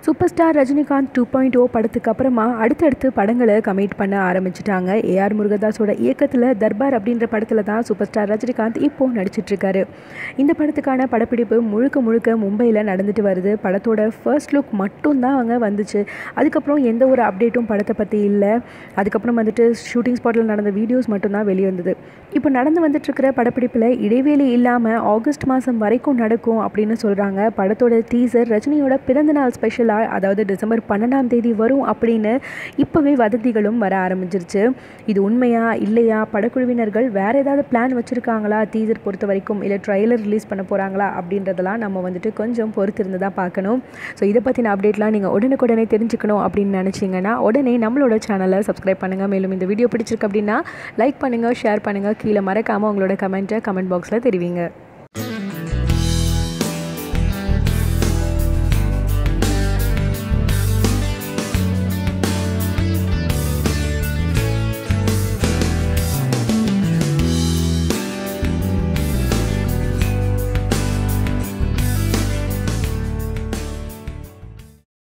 super star Rajinikanth two point O படத்துக்கு அப்புறமா அடுத்தடுத்து படங்களை கமிட் பண்ண ஆரம்பிச்சிட்டாங்க ஏஆர் முருகதாஸோட இயக்கத்தில் தர்பார் அப்படின்ற படத்தில் தான் சூப்பர் ஸ்டார் ரஜினிகாந்த் இப்போது நடிச்சிட்ருக்காரு இந்த படத்துக்கான படப்பிடிப்பு முழுக்க முழுக்க மும்பையில் நடந்துட்டு வருது படத்தோட ஃபர்ஸ்ட் லுக் மட்டும்தான் அவங்க வந்துச்சு அதுக்கப்புறம் எந்த ஒரு அப்டேட்டும் படத்தை பற்றி இல்லை அதுக்கப்புறம் வந்துட்டு ஷூட்டிங் ஸ்பாட்டில் நடந்த வீடியோஸ் மட்டும்தான் வெளியே வந்தது இப்போ நடந்து வந்துட்டுருக்கிற படப்பிடிப்பில் இடைவேளை இல்லாமல் ஆகஸ்ட் மாதம் வரைக்கும் நடக்கும் அப்படின்னு சொல்கிறாங்க படத்தோட டீசர் ரஜினியோட பிறந்தநாள் ஸ்பெஷலாக அதாவது டிசம்பர் பன்னெண்டாம் தேதி வரும் அப்படின்னு இப்போவே வதந்திகளும் வர ஆரம்பிச்சிருச்சு இது உண்மையா இல்லையா படக்குழுவினர்கள் வேறு ஏதாவது பிளான் வச்சுருக்காங்களா டீசர் பொறுத்த வரைக்கும் இல்லை ட்ரைலர் ரிலீஸ் பண்ண போகிறாங்களா அப்படின்றதெல்லாம் நம்ம வந்துட்டு கொஞ்சம் பொறுத்திருந்து தான் பார்க்கணும் ஸோ இதை பற்றின அப்டேட்லாம் நீங்கள் உடனுக்குடனே தெரிஞ்சுக்கணும் அப்படின்னு நினச்சிங்கன்னா உடனே நம்மளோட சேனலை சப்ஸ்கிரைப் பண்ணுங்கள் மேலும் இந்த வீடியோ பிடிச்சிருக்கு அப்படின்னா லைக் பண்ணுங்கள் ஷேர் பண்ணுங்கள் கீழே மறக்காமல் உங்களோட கமெண்ட்டை கமெண்ட் பாக்ஸில் தெரிவிங்க